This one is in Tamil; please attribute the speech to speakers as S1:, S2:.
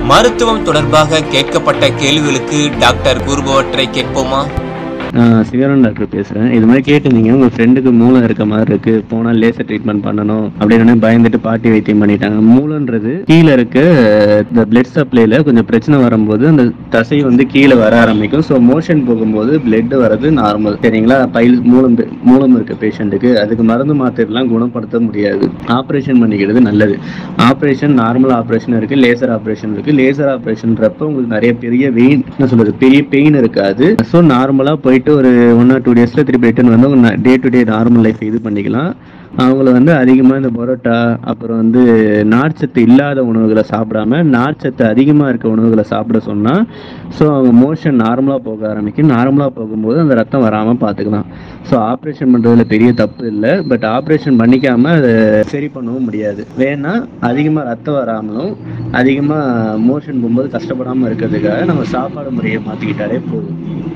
S1: மருத்துவம் தொடர்பாக கேட்கப்பட்ட கேள்விகளுக்கு டாக்டர் கூறுபவற்றை கேட்போமா
S2: நான் சிவரன் டாக்டர் பேசுகிறேன் இது மாதிரி கேட்டிருந்தீங்க உங்கள் ஃப்ரெண்டுக்கு மூலம் இருக்க மாதிரி இருக்கு போனால் லேசர் ட்ரீட்மெண்ட் பண்ணணும் அப்படின்னு பயந்துட்டு பாட்டி வைத்தியம் பண்ணிட்டாங்க மூலன்றது கீழே இருக்க இந்த பிளட் சப்ளைல கொஞ்சம் பிரச்சனை வரும்போது அந்த தசை வந்து கீழே வர ஆரம்பிக்கும் ஸோ மோஷன் போகும்போது பிளட் வர்றது நார்மல் சரிங்களா பைல் மூலம் பெ- மூலம் இருக்க பேஷண்ட்டுக்கு அதுக்கு மருந்து மாத்திரைலாம் குணப்படுத்த முடியாது ஆப்ரேஷன் பண்ணிக்கிறது நல்லது ஆப்ரேஷன் நார்மல் ஆப்ரேஷன் இருக்கு லேசர் ஆப்ரேஷன் இருக்கு லேசர் ஆப்ரேஷன்றப்ப உங்களுக்கு நிறைய பெரிய வெயின் என்ன சொல்றது பெரிய பெயின் இருக்காது ஸோ நார்மலாக போயிட்டு ஒரு ஒன் ஆர் டூ டேஸில் திருப்பி ரிட்டர்ன் வந்து உங்க day to day normal life இது பண்ணிக்கலாம் அவங்கள வந்து அதிகமாக இந்த பரோட்டா அப்புறம் வந்து நார்ச்சத்து இல்லாத உணவுகளை சாப்பிடாம நார்ச்சத்து அதிகமாக இருக்க உணவுகளை சாப்பிட சொன்னால் ஸோ அவங்க மோஷன் நார்மலாக போக ஆரம்பிக்கும் நார்மலாக போகும்போது அந்த ரத்தம் வராமல் பார்த்துக்கலாம் ஸோ ஆப்ரேஷன் பண்ணுறதுல பெரிய தப்பு இல்லை பட் ஆப்ரேஷன் பண்ணிக்காம அதை சரி பண்ணவும் முடியாது வேணா அதிகமாக ரத்தம் வராமலும் அதிகமாக மோஷன் போகும்போது கஷ்டப்படாமல் இருக்கிறதுக்காக நம்ம சாப்பாடு முறையை மாற்றிக்கிட்டாலே போதும்